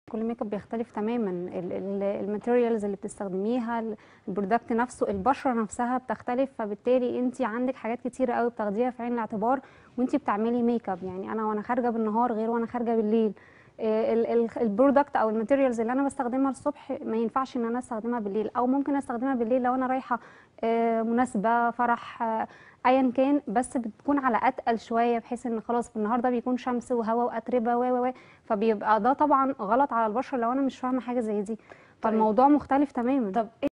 كل ميك اب بيختلف تماما الماتيريالز اللي بتستخدميها ال- البرودكت نفسه البشره نفسها بتختلف فبالتالي انت عندك حاجات كتيره قوي بتاخديها في عين الاعتبار وانت بتعملي ميك اب يعني انا وانا خارجه بالنهار غير وانا خارجه بالليل آه، ال- ال- البرودكت او الماتيريالز اللي انا بستخدمها الصبح ما ينفعش ان انا استخدمها بالليل او ممكن استخدمها بالليل لو انا رايحه آه، مناسبه فرح آه، ايا كان بس بتكون على اتقل شويه بحيث ان خلاص النهارده بيكون شمس وهواء واتربه و و و فبيبقى ده طبعا غلط على البشره لو انا مش فاهمه حاجه زي دي فالموضوع مختلف تماما طب